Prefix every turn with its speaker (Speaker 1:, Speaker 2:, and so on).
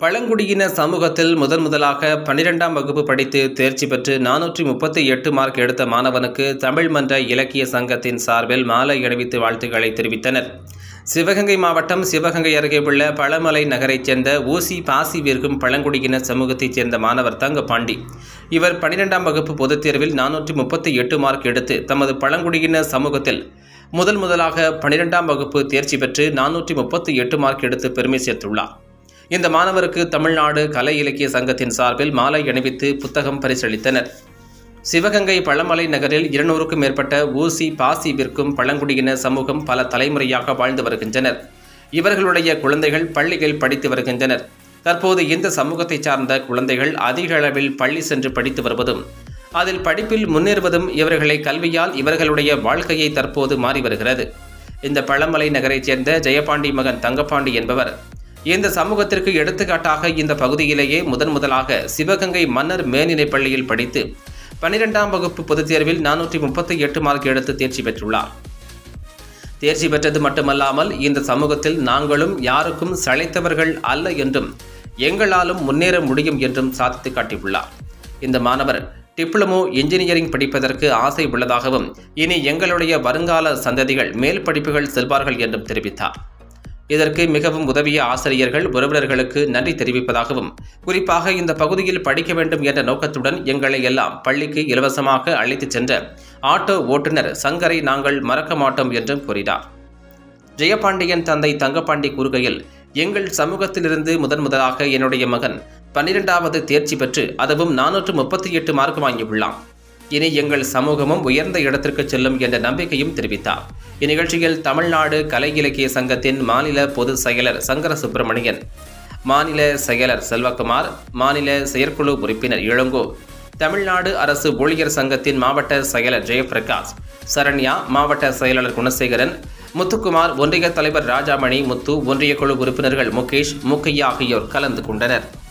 Speaker 1: பழங்குடியின சமூகத்தில் முதன் முதலாக பன்னிரெண்டாம் வகுப்பு படித்து தேர்ச்சி பெற்று நானூற்றி முப்பத்தி எட்டு மார்க் எடுத்த மாணவனுக்கு தமிழ் மன்ற இலக்கிய சங்கத்தின் சார்பில் மாலை அணிவித்து வாழ்த்துக்களை தெரிவித்தனர் சிவகங்கை மாவட்டம் சிவகங்கை அருகே உள்ள பழமலை நகரைச் சேர்ந்த ஊசி பாசி விற்கும் பழங்குடியின சமூகத்தைச் சேர்ந்த மாணவர் தங்கபாண்டி இவர் பன்னிரெண்டாம் வகுப்பு பொதுத் தேர்வில் நானூற்றி முப்பத்தி எட்டு மார்க் எடுத்து தமது பழங்குடியின சமூகத்தில் முதல் முதலாக பன்னிரெண்டாம் வகுப்பு தேர்ச்சி பெற்று நானூற்றி முப்பத்தி எட்டு மார்க் எடுத்து பெருமை சேர்த்துள்ளார் இந்த மாணவருக்கு தமிழ்நாடு கலை இலக்கிய சங்கத்தின் சார்பில் மாலை அணிவித்து புத்தகம் பரிசளித்தனர் சிவகங்கை பழமலை நகரில் இருநூறுக்கும் மேற்பட்ட ஊசி பாசி விற்கும் பழங்குடியின சமூகம் பல தலைமுறையாக வாழ்ந்து வருகின்றனர் இவர்களுடைய குழந்தைகள் பள்ளிகள் படித்து வருகின்றனர் தற்போது இந்த சமூகத்தைச் சார்ந்த குழந்தைகள் அதிக அளவில் பள்ளி சென்று படித்து வருவதும் அதில் படிப்பில் முன்னேறுவதும் இவர்களை கல்வியால் இவர்களுடைய வாழ்க்கையை தற்போது மாறி வருகிறது இந்த பழமலை நகரைச் சேர்ந்த ஜெயபாண்டி மகன் தங்கப்பாண்டி என்பவர் இந்த சமூகத்திற்கு எடுத்துக்காட்டாக இந்த பகுதியிலேயே முதன் முதலாக சிவகங்கை மன்னர் மேல்நிலைப் பள்ளியில் படித்து பன்னிரெண்டாம் வகுப்பு பொதுத் தேர்வில் நானூற்றி முப்பத்தி எட்டு மார்க் எடுத்து தேர்ச்சி பெற்றுள்ளார் தேர்ச்சி பெற்றது மட்டுமல்லாமல் இந்த சமூகத்தில் நாங்களும் யாருக்கும் சளைத்தவர்கள் அல்ல என்றும் எங்களாலும் முன்னேற முடியும் என்றும் சாதித்து காட்டியுள்ளார் இந்த மாணவர் டிப்ளமோ இன்ஜினியரிங் படிப்பதற்கு ஆசை உள்ளதாகவும் இனி எங்களுடைய வருங்கால சந்ததிகள் மேல் படிப்புகள் செல்வார்கள் என்றும் தெரிவித்தார் இதற்கு மிகவும் உதவிய ஆசிரியர்கள் உறவினர்களுக்கு நன்றி தெரிவிப்பதாகவும் குறிப்பாக இந்த பகுதியில் படிக்க வேண்டும் என்ற நோக்கத்துடன் எங்களை எல்லாம் பள்ளிக்கு இலவசமாக அழைத்துச் சென்ற ஆட்டோ ஓட்டுநர் சங்கரை நாங்கள் மறக்க மாட்டோம் என்றும் கூறினார் ஜெயபாண்டியன் தந்தை தங்கப்பாண்டி கூறுகையில் எங்கள் சமூகத்திலிருந்து முதன் முதலாக என்னுடைய மகன் பன்னிரெண்டாவது தேர்ச்சி பெற்று அதுவும் நானூற்று முப்பத்தி எட்டு மார்க் வாங்கியுள்ளான் இனி எங்கள் சமூகமும் உயர்ந்த இடத்திற்கு செல்லும் என்ற நம்பிக்கையும் தெரிவித்தார் இந்நிகழ்ச்சியில் தமிழ்நாடு கலை இலக்கிய சங்கத்தின் மாநில பொதுச் செயலர் சங்கர சுப்பிரமணியன் மாநில செயலர் செல்வகுமார் மாநில செயற்குழு உறுப்பினர் இளங்கோ தமிழ்நாடு அரசு ஊழியர் சங்கத்தின் மாவட்ட செயலர் ஜெயபிரகாஷ் சரண்யா மாவட்ட செயலாளர் குணசேகரன் முத்துக்குமார் ஒன்றிய தலைவர் ராஜாமணி முத்து ஒன்றிய குழு உறுப்பினர்கள் முகேஷ் முக்கையா ஆகியோர் கலந்து கொண்டனர்